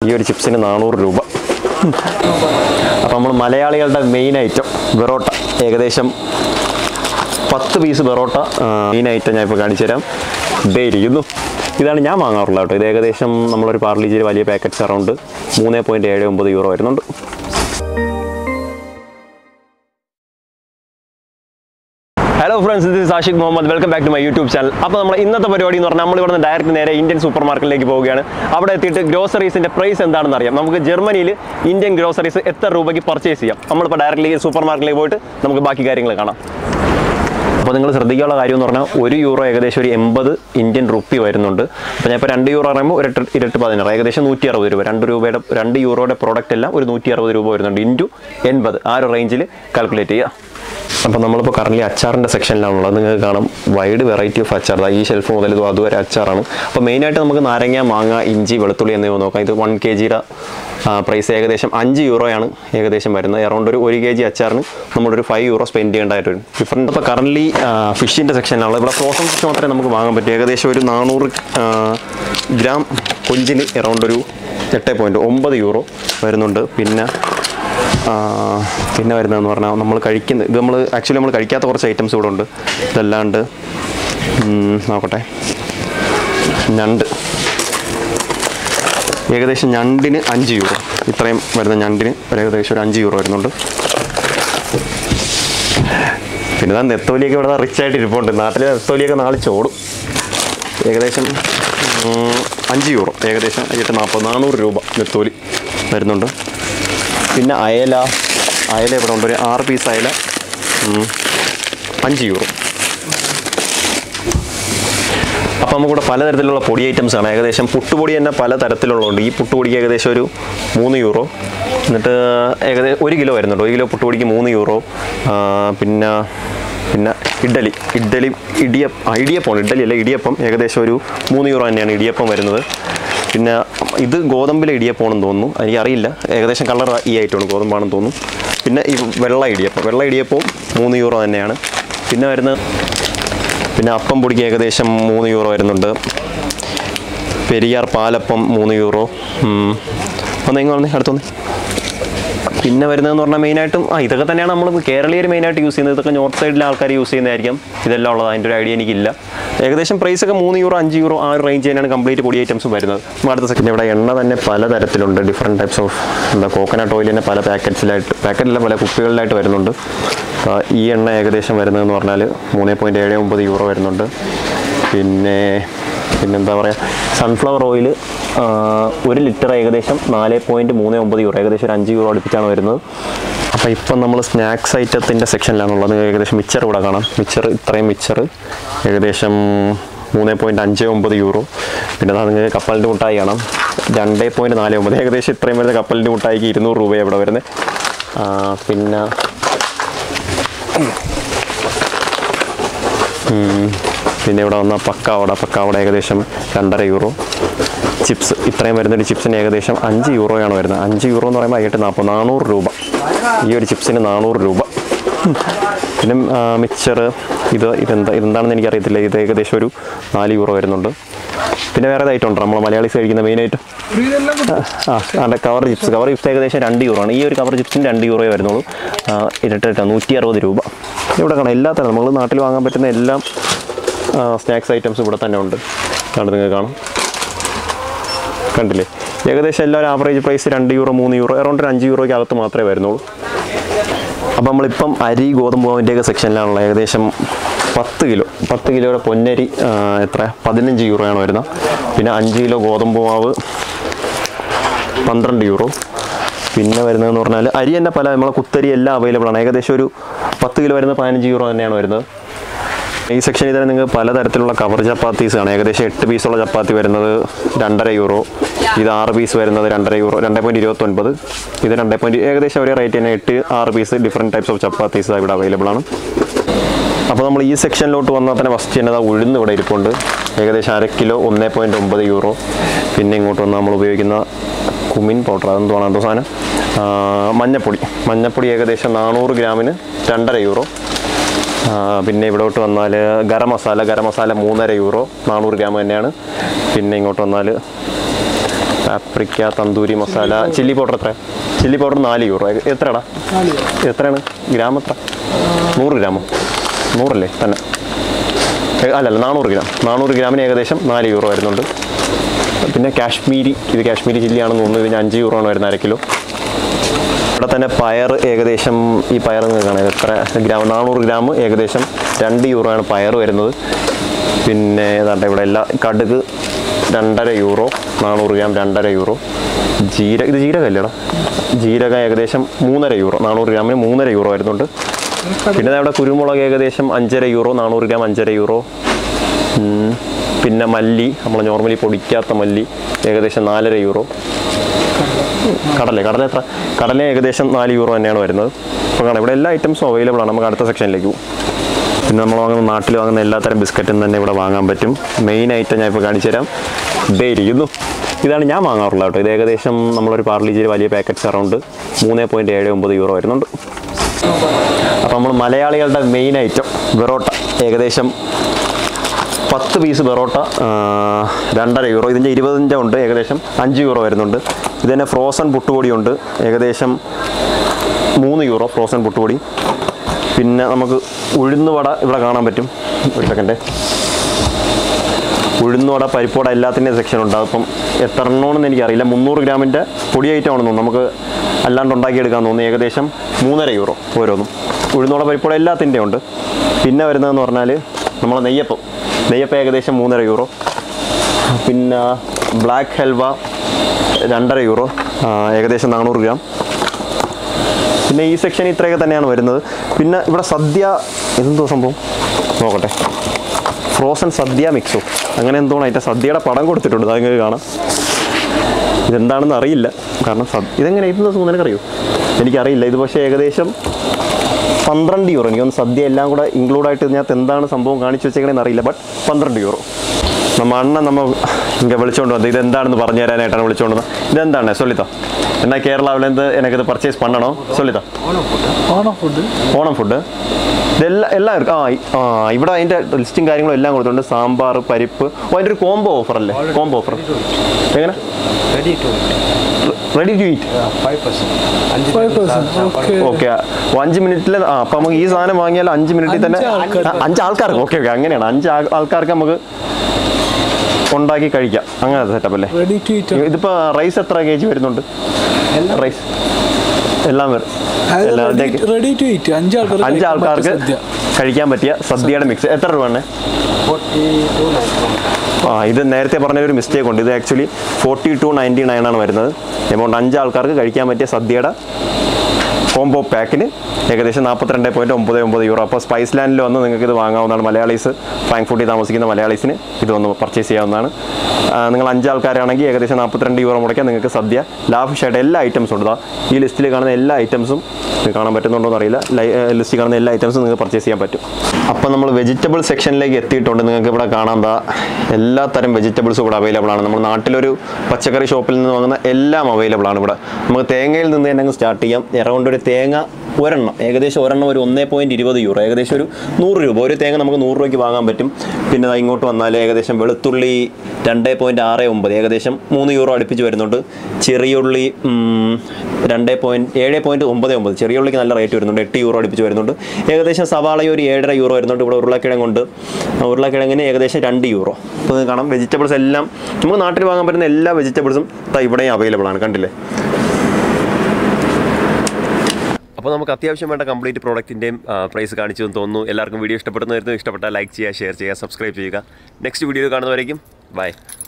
ഈ ഒരു ചിപ്സിന് നാനൂറ് രൂപ അപ്പോൾ നമ്മൾ മലയാളികളുടെ മെയിൻ ഐറ്റം ബെറോട്ട ഏകദേശം പത്ത് പീസ് ബെറോട്ട മെയിൻ ഐറ്റം ഞാൻ ഇപ്പോൾ കാണിച്ചു തരാം ഇതേ ഇരിക്കുന്നു ഇതാണ് ഞാൻ വാങ്ങാറുള്ളത് കേട്ടോ ഇത് ഏകദേശം നമ്മളൊരു പാർലിജിയിൽ വലിയ പാക്കറ്റ്സ് അറൗണ്ട് മൂന്ന് പോയിൻറ്റ് ഏഴ് ഒമ്പത് യൂറോ വരുന്നുണ്ട് ഹലോ ഫ്രണ്ട്സ് ഇത് Ashiq Muhammad welcome back to my YouTube channel അപ്പോൾ നമ്മൾ ഇന്നത്തെ പരിപാടി എന്ന് പറഞ്ഞാൽ നമ്മൾ ഇവിടുന്ന് ഡയറക്റ്റ് നേരെ ഇന്ത്യൻ സൂപ്പർ മാർക്കറ്റിലേക്ക് പോവുകയാണ് അവിടെ എത്തിയിട്ട് ഗ്രോസറീസിൻ്റെ പ്രൈസ് എന്താണെന്ന് അറിയാം നമുക്ക് ജർമ്മനിയിൽ ഇന്ത്യൻ ഗ്രോസറീസ് എത്ര രൂപയ്ക്ക് പർച്ചേസ് ചെയ്യാം നമ്മളിപ്പോൾ ഡയറക്റ്റ്ലി സൂപ്പർ മാർക്കറ്റിലേക്ക് പോയിട്ട് നമുക്ക് ബാക്കി കാര്യങ്ങൾ കാണാം അപ്പോൾ നിങ്ങൾ ശ്രദ്ധിക്കാനുള്ള കാര്യം എന്ന് പറഞ്ഞാൽ ഒരു യൂറോ ഏകദേശം ഒരു എൺപത് ഇന്ത്യൻ റുപ്പി വരുന്നുണ്ട് അപ്പോൾ ഞാൻ ഇപ്പോൾ രണ്ട് യൂറോ പറയുമ്പോൾ ഒരു എട്ട് ഇരട്ട് പതിനാറ് ഏകദേശം നൂറ്റി അറുപത് രൂപ രണ്ട് രൂപയുടെ രണ്ട് യൂറോയുടെ പ്രോഡക്റ്റ് എല്ലാം ഒരു നൂറ്റി അറുപത് രൂപ വരുന്നുണ്ട് ഇൻറ്റു എൺപത് ആ ഒരു റേഞ്ചിൽ കാൽക്കുലേറ്റ് ചെയ്യുക അപ്പോൾ നമ്മളിപ്പോൾ കറൻലി അച്ചാറിൻ്റെ സെക്ഷനിലാണുള്ളത് നിങ്ങൾക്ക് കാണാം വൈഡ് വെറൈറ്റി ഓഫ് അച്ചാർ ദാ ഈ ഷെൽഫ് മുതൽ ഇത് അതുവരെ അച്ചാറാണ് അപ്പോൾ മെയിനായിട്ട് നമുക്ക് നാരങ്ങ മാങ്ങ ഇഞ്ചി വെളുത്തുള്ളി എന്നിവ നോക്കാം ഇത് വൺ കെ ജിയുടെ പ്രൈസ് ഏകദേശം അഞ്ച് യൂറോയാണ് ഏകദേശം വരുന്നത് അറൗണ്ട് ഒരു ഒരു കെ ജി അച്ചാറിന് നമ്മളൊരു ഫൈവ് യൂറോ സ്പെൻഡ് ചെയ്യേണ്ടതായിട്ട് വരും ഡിഫറൻറ്റ് ഇപ്പോൾ കറൻലി ഫിഷിൻ്റെ സെക്ഷനിലാണ് ഇവിടെ ഫ്രോസൺ ഫിഷ് മാത്രമേ നമുക്ക് വാങ്ങാൻ പറ്റൂ ഏകദേശം ഒരു നാനൂറ് ഗ്രാം കൊഞ്ചിന് അറൗണ്ട് ഒരു എട്ട് പോയിൻറ്റ് ഒമ്പത് യൂറോ വരുന്നുണ്ട് പിന്നെ ആ, പിന്നെ വരുന്നതെന്ന് പറഞ്ഞാൽ നമ്മൾ കഴിക്കുന്ന ഇത് നമ്മൾ ആക്ച്വലി നമ്മൾ കഴിക്കാത്ത കുറച്ച് ഐറ്റംസ് ഇവിടെ ഉണ്ട് ഇതല്ലാണ്ട് ഉം, നോക്കട്ടെ ഞണ്ട് ഏകദേശം ഞണ്ടിന് അഞ്ച് യൂറോ ഇത്രയും വരുന്ന ഞണ്ടിന് ഒരു ഏകദേശം ഒരു അഞ്ച് യൂറോ വരുന്നുണ്ട് പിന്നെ ഇതാ നെത്തോലിയൊക്കെ ഇവിടെ റിച്ച് ആയിട്ട് ഇരിപ്പുണ്ട് നാട്ടിലെ നെത്തോലിയൊക്കെ നാളെ ചോടും ഏകദേശം ഉം, അഞ്ച് യൂറോ ഏകദേശം എട്ട് നാൽപ്പത് നാനൂറ് രൂപ നെത്തോലി വരുന്നുണ്ട് പിന്നെ അയല അയല ഇവിടെ ഉണ്ട് ഒരു ആറ് പീസ് അയല ഉം, അഞ്ച് യൂറോ അപ്പോൾ നമുക്കിവിടെ പലതരത്തിലുള്ള പൊടി ഐറ്റംസ് ആണ് ഏകദേശം പുട്ടുപൊടി തന്നെ പല തരത്തിലുള്ളതുണ്ട് ഈ പുട്ടുപൊടിക്ക് ഏകദേശം ഒരു മൂന്ന് യൂറോ എന്നിട്ട് ഏകദേശം ഒരു കിലോ വരുന്നുണ്ട് ഒരു കിലോ പുട്ടുപൊടിക്ക് മൂന്ന് യൂറോ ആ, പിന്നെ പിന്നെ ഇഡ്ഡലി ഇഡ്ഡലി ഇടിയപ്പം ആ, ഇടിയപ്പമാണ് ഇഡ്ഡലി അല്ല ഇടിയപ്പം ഏകദേശം ഒരു മൂന്ന് യൂറോ തന്നെയാണ് ഇടിയപ്പം വരുന്നത് പിന്നെ ഇത് ഗോതമ്പിലെ ഇടിയപ്പമാണെന്ന് തോന്നുന്നു എനിക്കറിയില്ല ഏകദേശം കളർ ഈ ആയിട്ടാണ് ഗോതമ്പാണെന്ന് തോന്നുന്നു പിന്നെ ഈ വെള്ള ഇടിയപ്പം വെള്ള ഇടിയപ്പവും മൂന്ന് യൂറോ തന്നെയാണ് പിന്നെ വരുന്നത് പിന്നെ അപ്പം പൊടിക്ക് ഏകദേശം മൂന്ന് യൂറോ വരുന്നുണ്ട് പെരിയാർ പാലപ്പം മൂന്ന് യൂറോ ഉം. വന്നേ ഇങ്ങ് വന്നേ അടുത്തൊന്ന് പിന്നെ വരുന്നതെന്ന് പറഞ്ഞാൽ മെയിനായിട്ടും ആ ഇതൊക്കെ തന്നെയാണ് നമ്മൾ കേരളീയർ മെയിനായിട്ട് യൂസ് ചെയ്യുന്നത് ഇതൊക്കെ നോർത്ത് സൈഡിലെ ആൾക്കാർ യൂസ് ചെയ്യുന്നതായിരിക്കും ഇതെല്ലാം ഉള്ളത് അതിൻ്റെ ഒരു ഐഡിയ എനിക്കില്ല ഏകദേശം പ്രൈസ് ഒക്കെ മൂന്ന് യൂറോ അഞ്ച് യൂറോ ആ ഒരു റേഞ്ച് തന്നെയാണ് കംപ്ലീറ്റ് പൊടി ഐറ്റംസ് വരുന്നത് നമ്മൾ അടുത്ത സെക്കൻഡ് ഇവിടെ എണ്ണ തന്നെ പലതരത്തിലുണ്ട് ഡിഫറെൻറ്റ് ടൈപ്സ് ഓഫ് എന്താ കോക്കനട്ട് ഓയിൽ തന്നെ പല പാക്കറ്റ്സിലായിട്ട് പാക്കറ്റില്ല പല കുപ്പികളിലായിട്ട് വരുന്നുണ്ട് ആ, ഈ എണ്ണ ഏകദേശം വരുന്നതെന്ന് പറഞ്ഞാൽ മൂന്ന് പോയിൻറ്റ് ഏഴ് ഒമ്പത് യൂറോ വരുന്നുണ്ട് പിന്നെ പിന്നെന്താ പറയുക സൺഫ്ലവർ ഓയിൽ ഒരു ലിറ്റർ ഏകദേശം നാല് പോയിൻറ്റ് മൂന്ന് ഒമ്പത് യൂറോ ഏകദേശം ഒരു അഞ്ച് യൂറോ അടുപ്പിച്ചാണ് വരുന്നത് അപ്പോൾ ഇപ്പം നമ്മൾ സ്നാക്സ് ഐറ്റത്തിൻ്റെ സെക്ഷനിലാണുള്ളത് ഏകദേശം മിച്ചർ ഇവിടെ കാണാം മിച്ചർ ഇത്രയും മിച്ചർ ഏകദേശം മൂന്ന് പോയിൻറ്റ് അഞ്ച് ഒമ്പത് യൂറോ പിന്നെ അത് നിങ്ങൾക്ക് കപ്പലിൻ്റെ മുട്ടായി കാണാം രണ്ട് പോയിൻറ്റ് നാല് ഒമ്പത് ഏകദേശം ഇത്രയും വരുന്ന കപ്പലിൻ്റെ മുട്ടായിക്ക് ഇരുന്നൂറ് രൂപയാണ് ഇവിടെ വരുന്നത് ആ, പിന്നെ ഉം. പിന്നെ ഇവിടെ വന്ന പക്കാവട പക്കാവട ഏകദേശം രണ്ടര യൂറോ ചിപ്സ് ഇത്രയും വരുന്നൊരു ചിപ്സിന് ഏകദേശം അഞ്ച് യൂറോയാണ് വരുന്നത് അഞ്ച് യൂറോ എന്ന് പറയുമ്പോൾ അയ്യട്ട് നാൽപ്പത് നാനൂറ് രൂപ ഈ ഒരു ചിപ്സിന് നാനൂറ് രൂപ ഉം. പിന്നെ മിക്സർ ഇത് ഇതെന്താ ഇതെന്താണെന്ന് എനിക്കറിയത്തില്ല ഇത് ഏകദേശം ഒരു നാല് യൂറോ വരുന്നുണ്ട് പിന്നെ വേറെ ഐറ്റം ഉണ്ട് നമ്മൾ മലയാളീസ് കഴിക്കുന്ന മെയിൻ ഐറ്റം ആ അതിൻ്റെ കവർ ചിപ്സ് കവർ ചിപ്സ് ഏകദേശം രണ്ട് യൂറോ ആണ് ഈ ഒരു കവർ ചിപ്സിന് രണ്ട് യൂറോയെ വരുന്നുള്ളൂ ആ, ഇരട്ടിട്ട് നൂറ്റി അറുപത് രൂപ ഇവിടെ കാണാം എല്ലാ തരം നമ്മൾ നാട്ടിൽ വാങ്ങാൻ പറ്റുന്ന എല്ലാം സ്നാക്സ് ഐറ്റംസ് ഇവിടെ തന്നെ ഉണ്ട് കണ്ട് നിങ്ങൾക്ക് കാണാം കണ്ടില്ലേ ഏകദേശം എല്ലാവരും ആവറേജ് പ്രൈസ് രണ്ട് യൂറോ മൂന്ന് യൂറോ അറൗണ്ട് ഒരു അഞ്ച് യൂറോയ്ക്ക് അകത്ത് മാത്രമേ വരുന്നുള്ളൂ അപ്പോൾ നമ്മളിപ്പം അരി ഗോതമ്പ് മാവിൻ്റെയൊക്കെ സെക്ഷനിലാണുള്ളത് ഏകദേശം പത്ത് കിലോ പത്ത് കിലോയുടെ പൊന്നരി ആ, എത്ര പതിനഞ്ച് യൂറോയാണ് വരുന്നത് പിന്നെ അഞ്ച് കിലോ ഗോതമ്പ് മാവ് പന്ത്രണ്ട് യൂറോ പിന്നെ വരുന്നതെന്ന് പറഞ്ഞാൽ അരി തന്നെ പല നമ്മളെ കുത്തരി എല്ലാം അവൈലബിൾ ആണ് ഏകദേശം ഒരു പത്ത് കിലോ വരുന്ന പതിനഞ്ച് യൂറോ തന്നെയാണ് വരുന്നത് ഈ സെക്ഷനിൽ തന്നെ നിങ്ങൾക്ക് പലതരത്തിലുള്ള കവർ ചപ്പാത്തീസ് ആണ് ഏകദേശം എട്ട് പീസുള്ള ചപ്പാത്തി വരുന്നത് രണ്ടര യൂറോ ഇത് ആറ് പീസ് വരുന്നത് രണ്ടര യൂറോ രണ്ട് പോയിൻറ്റ് ഇരുപത്തൊൻപത് ഇത് രണ്ട് പോയിൻറ്റ് ഏകദേശം ഒരേ റേറ്റ് തന്നെ എട്ട് ആറ് piece different types of chapatis ഇവിടെ അവൈലബിൾ ആണ് അപ്പോൾ നമ്മൾ ഈ സെക്ഷനിലോട്ട് വന്നാൽ തന്നെ ഫസ്റ്റ് തന്നെ ദാ ഉഴുന്ന് ഇവിടെ ഇരിപ്പുണ്ട് ഏകദേശം അര കിലോ ഒന്ന് പോയിൻറ്റ് ഒമ്പത് യൂറോ പിന്നെ ഇങ്ങോട്ട് വന്ന് നമ്മൾ ഉപയോഗിക്കുന്ന കുമിൻ പൗഡർ അതെന്തുവാണ് എന്തോ സാധനം ആ, മഞ്ഞപ്പൊടി മഞ്ഞപ്പൊടി ഏകദേശം നാനൂറ് ഗ്രാമിന് രണ്ടര യൂറോ ആ, പിന്നെ ഇവിടോട്ട് വന്നാൽ ഗരം മസാല ഗരം മസാല മൂന്നര യൂറോ നാനൂറ് ഗ്രാം തന്നെയാണ് പിന്നെ ഇങ്ങോട്ട് വന്നാൽ paprika tandoori masala chilli powder എത്ര ചില്ലി പൗഡർ നാല് യൂറോ എത്രടാ എത്രയാണ് ഗ്രാം എത്ര നൂറ് ഗ്രാമോ നൂറല്ലേ തന്നെ ഏ, അല്ലല്ല നാനൂറ് ഗ്രാം നാനൂറ് ഗ്രാമിന് ഏകദേശം നാല് യൂറോ വരുന്നുണ്ട് പിന്നെ കാശ്മീരി ഇത് കാശ്മീരി ചില്ലിയാണെന്ന് തോന്നുന്നു ഇതിന് അഞ്ച് യൂറോ ആണ് വരുന്നത് അര കിലോ ഇവിടെ തന്നെ പയർ ഏകദേശം ഈ പയർ കാണാം എത്ര ഗ്രാം നാനൂറ് ഗ്രാം ഏകദേശം രണ്ട് യൂറോ ആണ് പയർ വരുന്നത് പിന്നെ ഏതാണ്ട് ഇവിടെ എല്ലാ കടുക് രണ്ടര യൂറോ നാനൂറ് ഗ്രാം രണ്ടര യൂറോ ജീര ഇത് ജീരകല്ലേടാ ജീരകം ഏകദേശം മൂന്നര യൂറോ നാനൂറ് ഗ്രാമിന് മൂന്നര യൂറോ വരുന്നുണ്ട് പിന്നെ ദാ ഇവിടെ കുരുമുളക് ഏകദേശം അഞ്ചര യൂറോ നാനൂറ് ഗ്രാം അഞ്ചര യൂറോ ഉം. പിന്നെ മല്ലി നമ്മൾ നോർമലി പൊടിക്കാത്ത മല്ലി ഏകദേശം നാലര യൂറോ കടല കടല എത്ര കടല ഏകദേശം നാല് യൂറോ തന്നെയാണ് വരുന്നത് അപ്പോൾ കാണാം ഇവിടെ എല്ലാ ഐറ്റംസും അവൈലബിൾ ആണ് നമുക്ക് അടുത്ത സെക്ഷനിലേക്ക് പോകും പിന്നെ നമ്മൾ വാങ്ങുന്ന നാട്ടിൽ വാങ്ങുന്ന എല്ലാത്തരം ബിസ്ക്കറ്റും തന്നെ ഇവിടെ വാങ്ങാൻ പറ്റും മെയിൻ ഐറ്റം ഞാൻ ഇപ്പോൾ കാണിച്ചു തരാം ദേ ഇരിക്കുന്നു ഇതാണ് ഞാൻ വാങ്ങാറുള്ളത് കേട്ടോ ഇത് ഏകദേശം നമ്മളൊരു പാർലിജിയിൽ വലിയ പാക്കറ്റ്സ് അറൗണ്ട് മൂന്ന് പോയിൻറ്റ് ഏഴ് ഒമ്പത് യൂറോ വരുന്നുണ്ട് അപ്പോൾ നമ്മൾ മലയാളികളുടെ മെയിൻ ഐറ്റം ബെറോട്ട ഏകദേശം പത്ത് പീസ് ബെറോട്ട ആ, രണ്ടര യൂറോ ഇതിൻ്റെ ഇരുപതിൻ്റെ ഉണ്ട് ഏകദേശം അഞ്ച് യൂറോ വരുന്നുണ്ട് ഇത് തന്നെ ഫ്രോസൺ പുട്ടുപൊടിയുണ്ട് ഏകദേശം മൂന്ന് യൂറോ ഫ്രോസൺ പുട്ടുപൊടി പിന്നെ നമുക്ക് ഉഴുന്നുവട ഇവിടെ കാണാൻ പറ്റും ഒരു സെക്കൻഡ് ഉഴുന്നുവട പരിപ്പുവട എല്ലാത്തിൻ്റെയും സെക്ഷൻ ഉണ്ട് അതിപ്പം എത്ര എണ്ണമാണെന്ന് എനിക്കറിയില്ല മുന്നൂറ് ഗ്രാമിൻ്റെ പൊടി ഐറ്റം ആണെന്ന് തോന്നുന്നു നമുക്ക് അല്ലാണ്ട് ഉണ്ടാക്കിയെടുക്കാൻ തോന്നുന്നു ഏകദേശം മൂന്നര യൂറോ ഓരോന്നും ഉഴുന്നുവട പരിപ്പുവട എല്ലാത്തിൻ്റെയും ഉണ്ട് പിന്നെ വരുന്നതെന്ന് പറഞ്ഞാൽ നമ്മളെ നെയ്യപ്പം നെയ്യപ്പം ഏകദേശം മൂന്നര യൂറോ പിന്നെ ബ്ലാക്ക് ഹൽവ രണ്ടര യൂറോ ആ, ഏകദേശം നാനൂറ് ഗ്രാം പിന്നെ ഈ സെക്ഷൻ ഇത്രയൊക്കെ തന്നെയാണ് വരുന്നത് പിന്നെ ഇവിടെ സദ്യ ഇതെന്തോ സംഭവം നോക്കട്ടെ ഫ്രോസൺ സദ്യ മിക്സോ അങ്ങനെ എന്തോ അതിൻ്റെ സദ്യയുടെ പടം കൊടുത്തിട്ടുണ്ട് അത് നിങ്ങൾക്ക് കാണാം ഇതെന്താണെന്ന് അറിയില്ല കാരണം സദ് ഇതെങ്ങനെ ഇതെന്താ സുഖം നിനക്കറിയോ എനിക്കറിയില്ല ഇത് പക്ഷേ ഏകദേശം പന്ത്രണ്ട് യൂറോ എനിക്കൊന്ന് സദ്യ എല്ലാം കൂടെ ഇൻക്ലൂഡ് ആയിട്ട് ഇതിനകത്ത് എന്താണ് സംഭവം കാണിച്ചു വെച്ചേക്കണേന്ന് അറിയില്ല ബട്ട് പന്ത്രണ്ട് യൂറോ നമ്മ അണ്ണൻ നമ്മ ഇങ്ങനെ വിളിച്ചോണ്ട് വന്നത് ഇതെന്താണെന്ന് പറഞ്ഞു തരാനായിട്ടാണ് വിളിച്ചോണ്ട് വന്നത് ഇതെന്താണ് സൊല്ലിത്തോ എന്നാ കേരളാവിലെന്ത് എനിക്കിത് പർച്ചേസ് പണ്ണണോ സൊല്ലിത്തോ ഓണം ഫുഡ് ഓണം ഫുഡ് ഇതെല്ലാം എല്ലാം ഇருக்கு. ആ ഇ- ആ ഇവിടെ അതിൻ്റെ ലിസ്റ്റും കാര്യങ്ങളും എല്ലാം കൊടുത്തിട്ടുണ്ട് സാമ്പാർ പരിപ്പ് ഓ അതിൻ്റെ ഒരു കോംബോ ഓഫർ അല്ലേ കോംബോ ഓഫർ എങ്ങനെ ready to ready to eat uh, 5%. അഞ്ച് ഫൈവ് പേർക്ക് പെർസെന്റ് സാമ്പാർ. ഓക്കെ ഓക്കെ അഞ്ച് മിനിറ്റിൽ ആ അപ്പം നമുക്ക് ഈ സാധനം വാങ്ങിയാൽ അഞ്ച് മിനിറ്റിൽ തന്നെ അഞ്ച് ആൾക്കാർക്ക്. ആ, അഞ്ച് ആൾക്കാർക്ക് ഓക്കെ ഓക്കെ അങ്ങനെയാണ് അഞ്ച് ആൾ- ആൾക്കാർക്ക് നമുക്ക് ഉണ്ടാക്കി കഴിക്കാം അങ്ങനത്തെ സെറ്റപ്പ് അല്ലേ റെഡി ടു ഈറ്റ് ഇതിപ്പോൾ റൈസ് എത്ര കെ ജി വരുന്നുണ്ട് റൈസ് എല്ലാം വരും എല്ലാം അതിലേക്ക് റെഡി ടു ഈറ്റ് അഞ്ച് ആൾക്കാർ അഞ്ച് ആൾക്കാർക്ക് കഴിക്കാൻ പറ്റിയ സദ്യയുടെ മിക്സ് എത്ര രൂപയാണ് 42 91. ആ ഇത് നേരത്തെ പറഞ്ഞ ഒരു മിസ്റ്റേക്ക് ഉണ്ട് ഇത് actually forty two ninety nine ആണ് വരുന്നത് എമൗണ്ട് അഞ്ച് ആൾക്കാർക്ക് കഴിക്കാൻ പറ്റിയ സദ്യയുടെ കോംബോ പാക്കിന് ഏകദേശം നാൽപ്പത്തിരണ്ട് പോയിൻറ്റ് ഒമ്പത് ഒമ്പത് യൂറോ അപ്പോൾ സ്പൈസ് ലാൻഡിൽ വന്ന് നിങ്ങൾക്ക് ഇത് വാങ്ങാവുന്നതാണ് മലയാളീസ് ഫ്രാങ്ക്ഫൂട്ടിൽ താമസിക്കുന്ന മലയാളീസിന് ഇത് വന്ന് പർച്ചേസ് ചെയ്യാവുന്നതാണ് ആ, നിങ്ങൾ അഞ്ച് ആൾക്കാരാണെങ്കിൽ ഏകദേശം നാൽപ്പത്തിരണ്ട് യൂറോ മുടക്കാൻ നിങ്ങൾക്ക് സദ്യ ലാഭിഷായിട്ട് എല്ലാ ഐറ്റംസും ഉണ്ട് ദാ ഈ ലിസ്റ്റിൽ കാണുന്ന എല്ലാ ഐറ്റംസും കാണാൻ പറ്റുന്നുണ്ടോ എന്നറിയില്ല ലിസ്റ്റിൽ കാണുന്ന എല്ലാ ഐറ്റംസും നിങ്ങൾക്ക് പർച്ചേസ് ചെയ്യാൻ പറ്റും അപ്പോൾ നമ്മൾ വെജിറ്റബിൾ സെക്ഷനിലേക്ക് എത്തിയിട്ടുണ്ട് നിങ്ങൾക്ക് ഇവിടെ കാണാൻ ദാ എല്ലാ തരം വെജിറ്റബിൾസും ഇവിടെ അവൈലബിൾ ആണ് നമ്മൾ നാട്ടിലൊരു പച്ചക്കറി ഷോപ്പിൽ നിന്ന് വാങ്ങുന്ന എല്ലാം അവൈലബിൾ ആണ് ഇവിടെ നമുക്ക് തേങ്ങയിൽ നിന്ന് തന്നെ അങ്ങ് സ്റ്റാർട്ട് ചെയ്യാം എറൗണ്ട് ഒരു തേങ്ങ ഒരെണ്ണം ഏകദേശം ഒരെണ്ണം ഒരു ഒന്നേ പോയിൻറ്റ് ഇരുപത് യൂറോ ഏകദേശം ഒരു നൂറ് രൂപ ഒരു തേങ്ങ നമുക്ക് നൂറ് രൂപയ്ക്ക് വാങ്ങാൻ പറ്റും പിന്നെ ദാ ഇങ്ങോട്ട് വന്നാൽ ഏകദേശം വെളുത്തുള്ളി രണ്ട് പോയിൻറ്റ് ആറ് ഒമ്പത് ഏകദേശം മൂന്ന് യൂറോ അടുപ്പിച്ച് വരുന്നുണ്ട് ചെറിയുള്ളി ഉം, രണ്ട് പോയിൻറ്റ് ഏഴ് പോയിൻറ്റ് ഒമ്പത് ഒമ്പത് ചെറിയ ഉള്ളിക്ക് നല്ല റേറ്റ് വരുന്നുണ്ട് എട്ട് യൂറോ അടുപ്പിച്ച് വരുന്നുണ്ട് ഏകദേശം സവാള ഒരു ഏഴര യൂറോ വരുന്നുണ്ട് ഇവിടെ ഉരുളക്കിഴങ്ങുണ്ട് ഉരുളക്കിഴങ്ങിന് ഏകദേശം രണ്ട് യൂറോ അപ്പോൾ നിങ്ങൾക്ക് കാണാം വെജിറ്റബിൾസ് എല്ലാം നമുക്ക് നാട്ടിൽ വാങ്ങാൻ പറ്റുന്ന എല്ലാ വെജിറ്റബിൾസും ദാ ഇവിടെയും അവൈലബിൾ ആണ് കണ്ടില്ലേ അപ്പോൾ നമുക്ക് അത്യാവശ്യം വേണ്ട കംപ്ലീറ്റ് പ്രോഡക്റ്റിൻ്റെയും പ്രൈസ് കാണിച്ചു എന്ന് തോന്നുന്നു എല്ലാവർക്കും വീഡിയോ ഇഷ്ടപ്പെടുന്നതായിരുന്നു ഇഷ്ടപ്പെട്ടാൽ ലൈക്ക് ചെയ്യുക ഷെയർ ചെയ്യുക സബ്സ്ക്രൈബ് ചെയ്യുക നെക്സ്റ്റ് വീഡിയോ കാണുന്നവരേക്കും ബൈ